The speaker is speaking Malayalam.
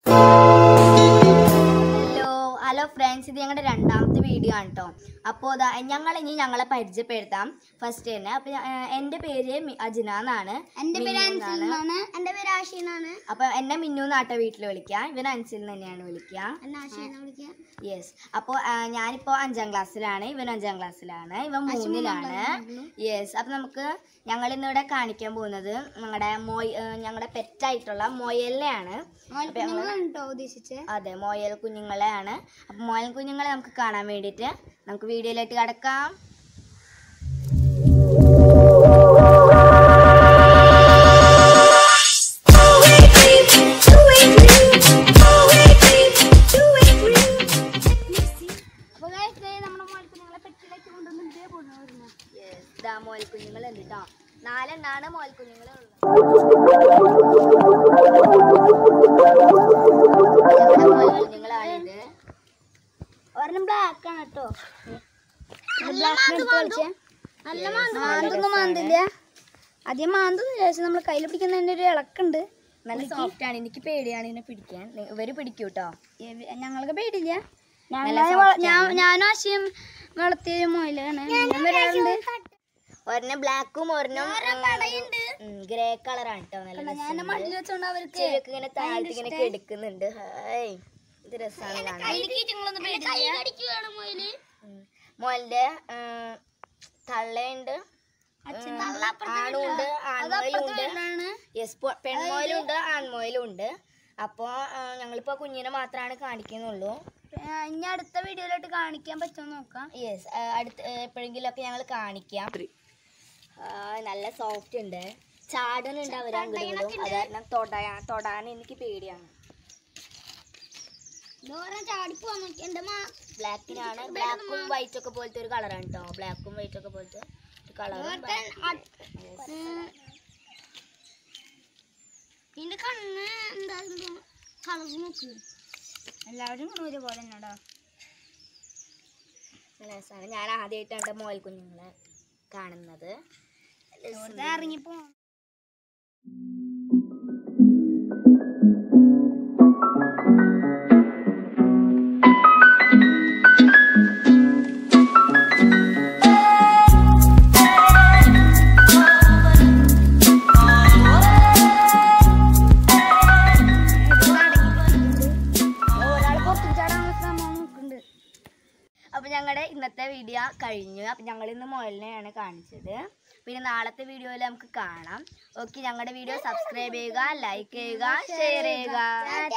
ഹലോ ഹലോ ഫ്രണ്ട്സ് ഇത് ഞങ്ങളുടെ രണ്ടാമത്തെ വീഡിയോ ആണ് കേട്ടോ അപ്പോൾ ഇതാ ഞങ്ങൾ ഇനി ഞങ്ങളെ പരിചയപ്പെടുത്താം ഫസ്റ്റ് തന്നെ അപ്പോൾ എൻ്റെ പേര് മി- അജിന എന്നാണ് എന്റെ പേര് മിന്നു അൻസിൽ എന്നാണ്. എന്നാണ് എന്റെ പേര് ആഷി എന്നാണ് അപ്പോൾ എന്നെ മിന്നു നാട്ട വീട്ടിൽ വിളിക്കുക ഇവൻ അൻസിൽ എന്ന് തന്നെയാണ് വിളിക്കുക എന്നെ ആഷി എന്ന് വിളിക്കുക യെസ് അപ്പോൾ ഞാനിപ്പോൾ അഞ്ചാം ക്ലാസ്സിലാണ് ഇവൻ അഞ്ചാം ക്ലാസ്സിലാണ് ഇവൻ മൂന്നിലാണ് യെസ് അപ്പോൾ നമുക്ക് ഞങ്ങൾ ഇന്നിവിടെ കാണിക്കാൻ പോകുന്നത് ഞങ്ങളുടെ മോയ് ഞങ്ങളുടെ പെറ്റായിട്ടുള്ള മൊയലിനെയാണ് അപ്പോൾ ഞങ്ങൾ നിങ്ങളുണ്ടോ ഉദ്ദേശിച്ച് അതെ മോയൽ കുഞ്ഞുങ്ങളെയാണ് അപ്പം മോയൽ കുഞ്ഞുങ്ങളെ നമുക്ക് കാണാൻ വേണ്ടിയിട്ട് നമുക്ക് വീഡിയോയിലേക്ക് കടക്കാം അപ്പൊ guys, ദേ നമ്മുടെ മോളിൽ കുഞ്ഞുങ്ങളെ പെട്ടിയിലേക്ക് കൊണ്ടുവന്ന് ഇതേ കൊണ്ടുവരുന്നു ഇതാ മോയൽ കുഞ്ഞുങ്ങൾ ഉണ്ട് കേട്ടോ നാലെണ്ണാണ് മോയൽ കുഞ്ഞുങ്ങൾ മോയൽ കുഞ്ഞുങ്ങളാണിത് ഒരെണ്ണം ബ്ലാക്ക് ആണ് കേട്ടോ നല്ല മാന്തൊന്നും മാന്തില്ല ആദ്യം മാന്തൊന്നും പക്ഷെ നമ്മൾ കയ്യിൽ പിടിക്കുന്നതിന്റെ ഒരു ഇളക്കുണ്ട് നല്ല സോഫ്റ്റ് ആണ് എനിക്ക് പേടിയാണ് ഇതിനെ പിടിക്കാൻ നി- ഇവര് പിടിക്കൂ കേട്ടോ ഇവ- ഞങ്ങൾക്ക് പേടിയില്ല നല്ല ഞങ്ങളെ soft വള- ഞാൻ ഞാനും ആശയം വളർത്തിയ മൊയിലാണ് ഞാൻ വരാറുണ്ട് ഒരെണ്ണം ബ്ലാക്കും ഒരെണ്ണം ഗ്രേ കളറാണ് കേട്ടോ നല്ല ഞാൻ രസമുണ്ട്. മണ്ണിൽ വെച്ചോണ്ട് അവർക്ക് ചെവിയൊക്കെ ഇങ്ങനെ താഴ്ത്തി ഇങ്ങനെ കിടക്കുന്നുണ്ട് ഹായ് ഇത് രസമാണ് കാണാൻ ഉം. മോന്റെ ഉം, തള്ളയുണ്ട് ഉം, ആണുണ്ട് ആൺമോയിലുണ്ട് യെസ് പെൺമോയിലുണ്ട് ആൺമോയിലും ഉണ്ട് അപ്പോൾ ഞങ്ങളിപ്പോൾ കുഞ്ഞിനെ മാത്രമാണ് കാണിക്കുന്നുള്ളൂ ഇനി അടുത്ത വീഡിയോയിലോട്ട് കാണിക്കാൻ പറ്റുമോ നോക്കാം യെസ് അടുത്ത് എപ്പോഴെങ്കിലും ഒക്കെ ഞങ്ങൾ കാണിക്കാം ആ, നല്ല സോഫ്റ്റ് ഉണ്ട് ചാടുന്നുണ്ട് അവർ അങ്ങോട്ടും ഇങ്ങോട്ടും അത് കാരണം തൊടാൻ തൊടാൻ എനിക്ക് പേടിയാണ് ചാടിപ്പോ നോക്കി എന്റെ മാ ബ്ലാക്കിനാണ് ബ്ലാക്കും വൈറ്റ് ഒക്കെ പോലത്തെ ഒരു കളറാണ് കേട്ടോ ബ്ലാക്കും വൈറ്റ് ഒക്കെ പോലത്തെ ഒരു കളറും ഇതിന്റെ കണ്ണ് എന്താ കളർ നോക്ക് എല്ലാവരും ഒരുപോലെ തന്നെടാ നല്ല രസമാണ് ഞാൻ ആദ്യമായിട്ടാണ് മോൽ കുഞ്ഞുങ്ങളെ കാണുന്നത് ഇറങ്ങിപ്പോ ഒരാൾ പുറത്തു ചാടാനുള്ള ശ്രമം നോക്കുന്നുണ്ട് അപ്പോൾ ഞങ്ങളുടെ ഇന്നത്തെ വീഡിയോ കഴിഞ്ഞു അപ്പോൾ ഞങ്ങൾ ഇന്ന് മോലിനെയാണ് കാണിച്ചത് പിന്നെ നാളത്തെ വീഡിയോയിൽ നമുക്ക് കാണാം ഓക്കെ ഞങ്ങളുടെ വീഡിയോ സബ്സ്ക്രൈബ് ചെയ്യുക ലൈക്ക് ചെയ്യുക ഷെയർ ചെയ്യുക